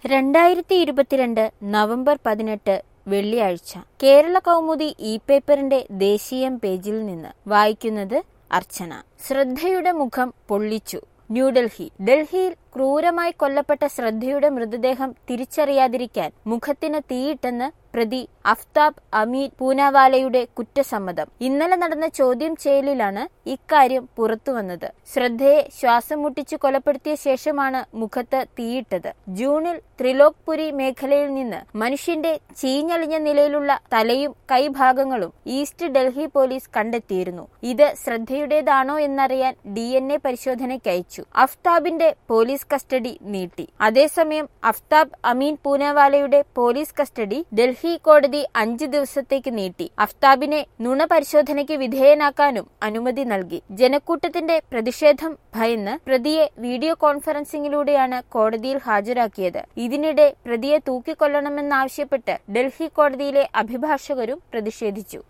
രണ്ടായിരത്തി ഇരുപത്തിരണ്ട് നവംബർ പതിനെട്ട് വെള്ളിയാഴ്ച കേരള കൗമുദി ഇ പേപ്പറിന്റെ ദേശീയം പേജിൽ നിന്ന് വായിക്കുന്നത് അർച്ചന ശ്രദ്ധയുടെ മുഖം പൊള്ളിച്ചു ന്യൂഡൽഹി ഡൽഹിയിൽ ക്രൂരമായി കൊല്ലപ്പെട്ട ശ്രദ്ധയുടെ മൃതദേഹം തിരിച്ചറിയാതിരിക്കാൻ മുഖത്തിന് തീയിട്ടെന്ന് പ്രതി അഫ്താബ് അമീർ പൂനാവാലയുടെ കുറ്റസമ്മതം ഇന്നലെ നടന്ന ചോദ്യം ചെയ്യലിലാണ് ഇക്കാര്യം പുറത്തുവന്നത് ശ്രദ്ധയെ ശ്വാസം മുട്ടിച്ചു കൊലപ്പെടുത്തിയ ശേഷമാണ് മുഖത്ത് തീയിട്ടത് ജൂണിൽ ത്രിലോക്പുരി മേഖലയിൽ നിന്ന് മനുഷ്യന്റെ ചീഞ്ഞളിഞ്ഞ നിലയിലുള്ള തലയും കൈഭാഗങ്ങളും ഈസ്റ്റ് ഡൽഹി പോലീസ് കണ്ടെത്തിയിരുന്നു ഇത് ശ്രദ്ധയുടേതാണോ എന്നറിയാൻ ഡി എൻ എ പരിശോധനയ്ക്ക് അയച്ചു അഫ്താബിന്റെ പോലീസ് കസ്റ്റഡി നീട്ടി അതേസമയം അഫ്താബ് അമീൻ പൂനെവാലയുടെ പോലീസ് കസ്റ്റഡി ഡൽഹി കോടതി അഞ്ചു ദിവസത്തേക്ക് നീട്ടി അഫ്താബിനെ നുണ പരിശോധനയ്ക്ക് വിധേയനാക്കാനും അനുമതി നൽകി ജനക്കൂട്ടത്തിന്റെ പ്രതിഷേധം ഭയന്ന് പ്രതിയെ വീഡിയോ കോൺഫറൻസിംഗിലൂടെയാണ് കോടതിയിൽ ഹാജരാക്കിയത് ഇതിനിടെ പ്രതിയെ തൂക്കിക്കൊല്ലണമെന്നാവശ്യപ്പെട്ട് ഡൽഹി കോടതിയിലെ അഭിഭാഷകരും പ്രതിഷേധിച്ചു